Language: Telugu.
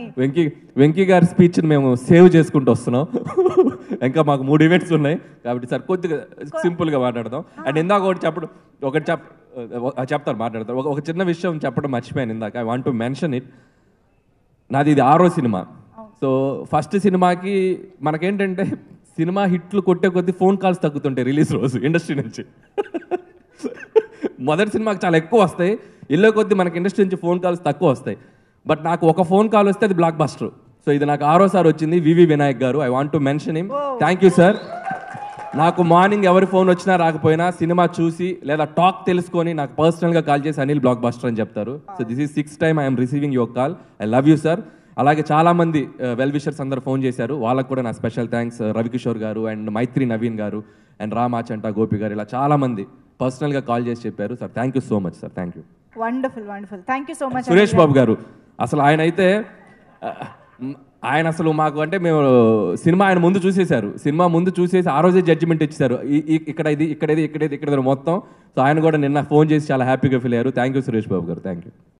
వెంకీ వెంకీ గారి స్పీచ్ని మేము సేవ్ చేసుకుంటూ వస్తున్నాం ఇంకా మాకు మూడు ఈవెంట్స్ ఉన్నాయి కాబట్టి సార్ కొద్దిగా సింపుల్గా మాట్లాడదాం అండ్ ఇందాక ఒకటి చెప్పడం ఒకటి చెప్ ఆ, చెప్తారు మాట్లాడతారు ఒక- ఒక చిన్న విషయం చెప్పడం మర్చిపోయాను ఇందాక I want to mention it నాది ఇది ఆరో సినిమా సో ఫస్ట్ సినిమాకి మనకేంటంటే సినిమా హిట్లు కొట్టే కొద్దీ ఫోన్ కాల్స్ తగ్గుతుంటాయి రిలీజ్ రోజు ఇండస్ట్రీ నుంచి మొదటి సినిమాకి చాలా ఎక్కువ వస్తాయి ఇళ్ళో కొద్దీ మనకి ఇండస్ట్రీ నుంచి ఫోన్ కాల్స్ తక్కువ వస్తాయి బట్ నాకు ఒక ఫోన్ కాల్ వస్తే అది బ్లాక్ బస్టర్ సో ఇది నాకు ఆరోసారి వచ్చింది V V Vinayak garu I want to mention him thank you sir నాకు మార్నింగ్ ఎవరి ఫోన్ వచ్చినా రాకపోయినా సినిమా చూసి లేదా టాక్ తెలుసుకొని నాకు పర్సనల్గా కాల్ చేసి అనిల్ బ్లాక్ బస్టర్ అని చెప్తారు so this is six time I'm receiving your call I love you sir అలాగే చాలా మంది వెల్ విషర్స్ అందరు ఫోన్ చేశారు వాళ్ళకు కూడా నా స్పెషల్ థ్యాంక్స్ రవికిషోర్ గారు అండ్ మైత్రి నవీన్ గారు అండ్ రామాచంట గోపి గారు ఇలా చాలా మంది పర్సనల్గా కాల్ చేసి చెప్పారు sir thank you so much sir thank you wonderful wonderful thank you so much Suresh Babu garu అసలు ఆయన అయితే ఆ, మ్, ఆయన అసలు మాకు అంటే మేము సినిమా ఆయన ముందు చూసేశారు సినిమా ముందు చూసేసి ఆ రోజే జడ్జిమెంట్ ఇచ్చారు ఈ- ఈ- ఇక్కడ ఇది ఇక్కడ ఇది ఇక్కడ ఇది ఇక్కడ ఇది మొత్తం సో ఆయన కూడా నిన్న ఫోన్ చేసి చాలా హ్యాపీగా ఫీల్ అయ్యారు థ్యాంక్ యూ సురేష్ బాబు గారు థ్యాంక్ యూ